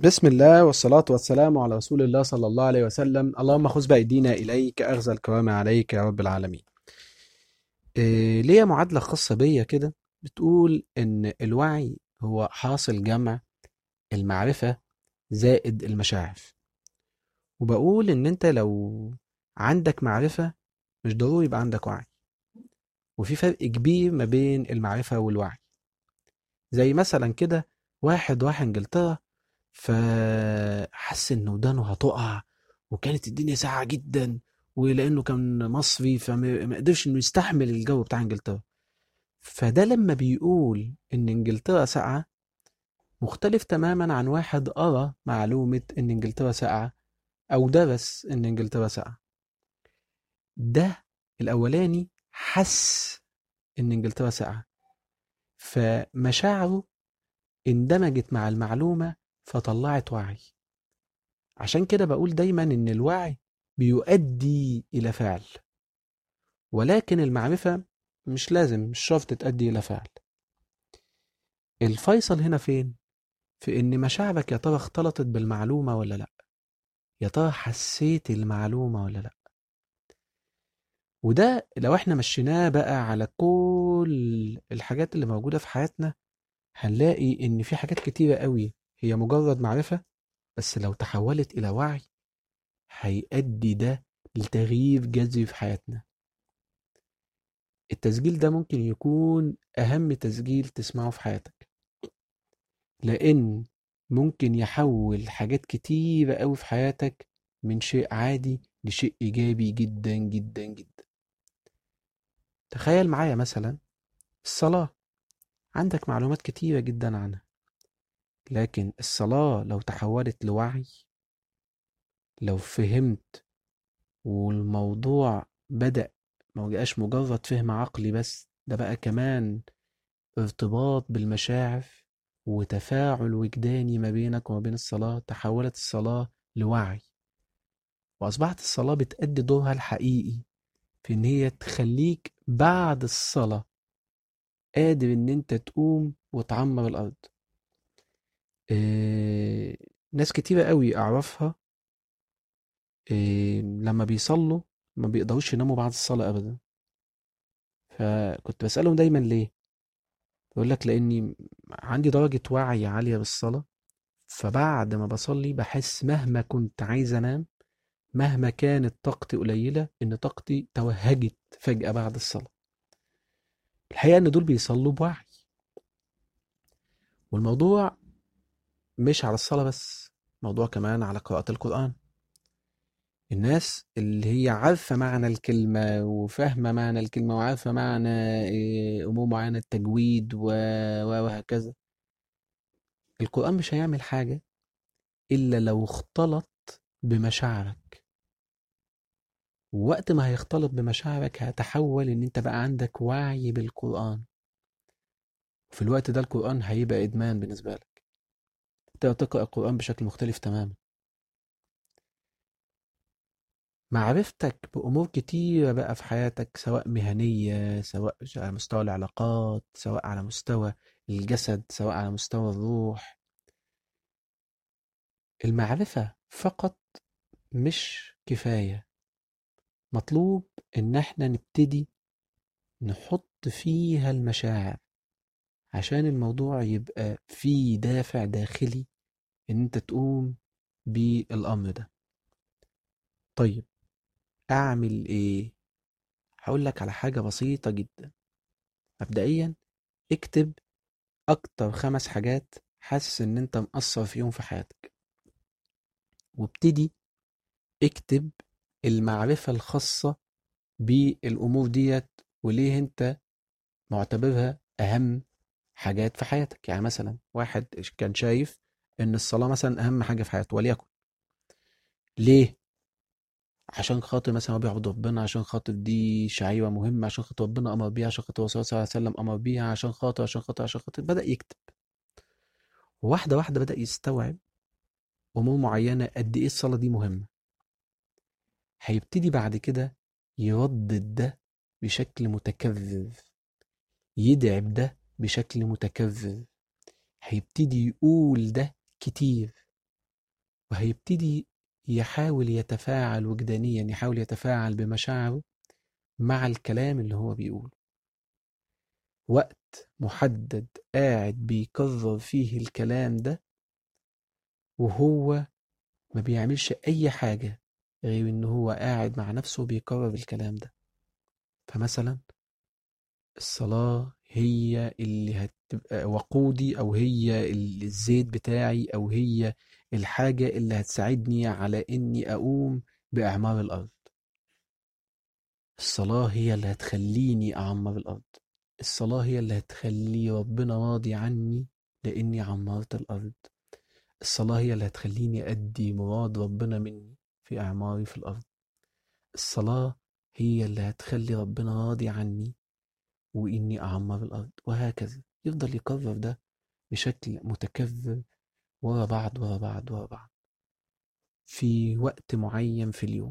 بسم الله والصلاة والسلام على رسول الله صلى الله عليه وسلم اللهم خذ بأيدينا إليك أخذ الكرامة عليك يا رب العالمين إيه ليا معادلة خاصة بيا كده بتقول إن الوعي هو حاصل جمع المعرفة زائد المشاعر وبقول إن أنت لو عندك معرفة مش ضروري يبقى عندك وعي وفي فرق كبير ما بين المعرفة والوعي زي مثلا كده واحد راح انجلترا فحس ان ودانه هتقع وكانت الدنيا ساقعه جدا ولانه كان مصري فما ما قدرش انه يستحمل الجو بتاع انجلترا فده لما بيقول ان انجلترا ساقعه مختلف تماما عن واحد قرا معلومه ان انجلترا ساقعه او درس ان انجلترا ساقعه ده الاولاني حس ان انجلترا ساقعه فمشاعره اندمجت مع المعلومه فطلعت وعي عشان كده بقول دايما ان الوعي بيؤدي الى فعل ولكن المعرفة مش لازم مش شرط تؤدي الى فعل الفيصل هنا فين في ان مشاعرك يا ترى اختلطت بالمعلومة ولا لا يا ترى حسيت المعلومة ولا لا وده لو احنا مشيناه بقى على كل الحاجات اللي موجودة في حياتنا هنلاقي ان في حاجات كتيرة قوي هي مجرد معرفة بس لو تحولت إلى وعي هيؤدي ده لتغيير جذري في حياتنا التسجيل ده ممكن يكون أهم تسجيل تسمعه في حياتك لأن ممكن يحول حاجات كتيرة أوي في حياتك من شيء عادي لشيء إيجابي جدا جدا جدا تخيل معايا مثلا الصلاة عندك معلومات كتيرة جدا عنها لكن الصلاة لو تحولت لوعي لو فهمت والموضوع بدأ ما بقاش مجرد فهم عقلي بس ده بقى كمان ارتباط بالمشاعر وتفاعل وجداني ما بينك وما بين الصلاة تحولت الصلاة لوعي وأصبحت الصلاة بتأدي دورها الحقيقي في إن هي تخليك بعد الصلاة قادر إن أنت تقوم وتعمر الأرض إيه ناس كتيرة قوي أعرفها إيه لما بيصلوا ما بيقدروش يناموا بعد الصلاة أبدا فكنت بسألهم دايما ليه يقول لك لأني عندي درجة وعي عالية بالصلاة فبعد ما بصلي بحس مهما كنت عايز أنام مهما كانت طاقتي قليلة إن طاقتي توهجت فجأة بعد الصلاة الحقيقة إن دول بيصلوا بوعي والموضوع مش على الصلاة بس موضوع كمان على قراءة القرآن الناس اللي هي عارفة معنى الكلمة وفاهمة معنى الكلمة وعارفة معنى إيه، أمور معينة التجويد و... و- وهكذا القرآن مش هيعمل حاجة إلا لو اختلط بمشاعرك ووقت ما هيختلط بمشاعرك هتحول إن أنت بقى عندك وعي بالقرآن في الوقت ده القرآن هيبقى إدمان بالنسبة لك تقدر تقرأ القرآن بشكل مختلف تماما معرفتك بأمور كتيرة بقى في حياتك سواء مهنية سواء على مستوى العلاقات سواء على مستوى الجسد سواء على مستوى الروح المعرفة فقط مش كفاية مطلوب إن احنا نبتدي نحط فيها المشاعر عشان الموضوع يبقى فيه دافع داخلي إن أنت تقوم بالأمر ده طيب أعمل إيه؟ هقول لك على حاجة بسيطة جدا مبدئيا اكتب أكتر خمس حاجات حاسس إن أنت مقصر فيهم في حياتك وابتدي اكتب المعرفة الخاصة بالأمور ديت وليه أنت معتبرها أهم حاجات في حياتك يعني مثلا واحد كان شايف إن الصلاة مثلا أهم حاجة في حياته وليكن ليه؟ عشان خاطر مثلا هو بيعبد ربنا عشان خاطر دي شعيرة مهمة عشان خاطر ربنا أمر بيها عشان خاطر الرسول صلى الله عليه وسلم أمر بيها عشان خاطر عشان خاطر عشان خاطر بدأ يكتب وواحدة واحدة بدأ يستوعب أمور معينة قد إيه الصلاة دي مهمة هيبتدي بعد كده يردد ده بشكل متكرر يدعم ده بشكل متكرر هيبتدي يقول ده كتير وهيبتدي يحاول يتفاعل وجدانيا يحاول يتفاعل بمشاعره مع الكلام اللي هو بيقوله وقت محدد قاعد بيكرر فيه الكلام ده وهو ما بيعملش أي حاجة غير إن هو قاعد مع نفسه بيكرر الكلام ده فمثلا الصلاة هي اللي هتبقى وقودي أو هي الزيت بتاعي أو هي الحاجة اللي هتساعدني على إني أقوم بإعمار الأرض الصلاة هي اللي هتخليني أعمر الأرض الصلاة هي اللي هتخلي ربنا راضي عني لإني عمرت الأرض الصلاة هي اللي هتخليني أدي مراد ربنا مني في أعماري في الأرض الصلاة هي اللي هتخلي ربنا راضي عني وإني أعمر الأرض وهكذا يفضل يكرر ده بشكل متكرر ورا بعض ورا بعض ورا بعض في وقت معين في اليوم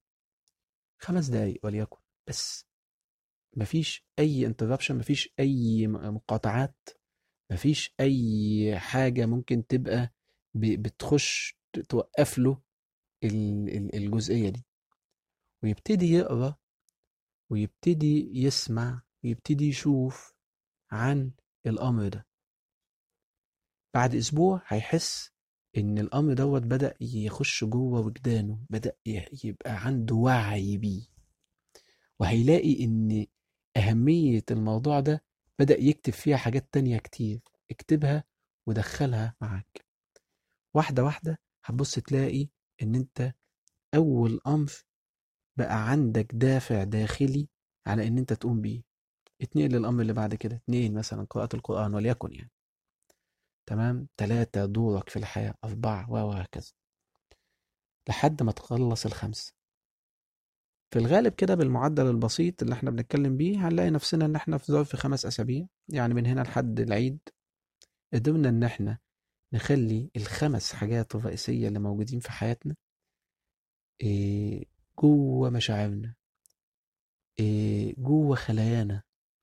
خمس دقايق وليكن بس مفيش أي انتربشن مفيش أي مقاطعات مفيش أي حاجة ممكن تبقى بتخش توقف له الجزئية دي ويبتدي يقرأ ويبتدي يسمع ويبتدي يشوف عن الأمر ده بعد أسبوع هيحس إن الأمر دوت بدأ يخش جوه وجدانه بدأ يبقى عنده وعي بيه وهيلاقي إن أهمية الموضوع ده بدأ يكتب فيها حاجات تانية كتير اكتبها ودخلها معاك واحدة واحدة هتبص تلاقي إن أنت أول أمر بقى عندك دافع داخلي على إن أنت تقوم بيه اتنقل للأمر اللي بعد كده اتنين مثلا قراءة القرآن وليكن يعني تمام تلاتة دورك في الحياة أربعة وهكذا لحد ما تخلص الخمسة في الغالب كده بالمعدل البسيط اللي احنا بنتكلم بيه هنلاقي نفسنا ان احنا في ظرف خمس اسابيع يعني من هنا لحد العيد قدرنا ان احنا نخلي الخمس حاجات الرئيسية اللي موجودين في حياتنا إيه جوه مشاعرنا إيه جوه خلايانا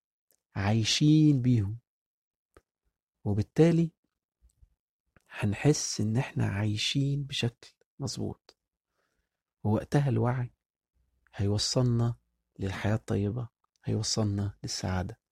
عايشين بيهم وبالتالي هنحس ان احنا عايشين بشكل مظبوط ووقتها الوعي هيوصلنا للحياة الطيبة هيوصلنا للسعادة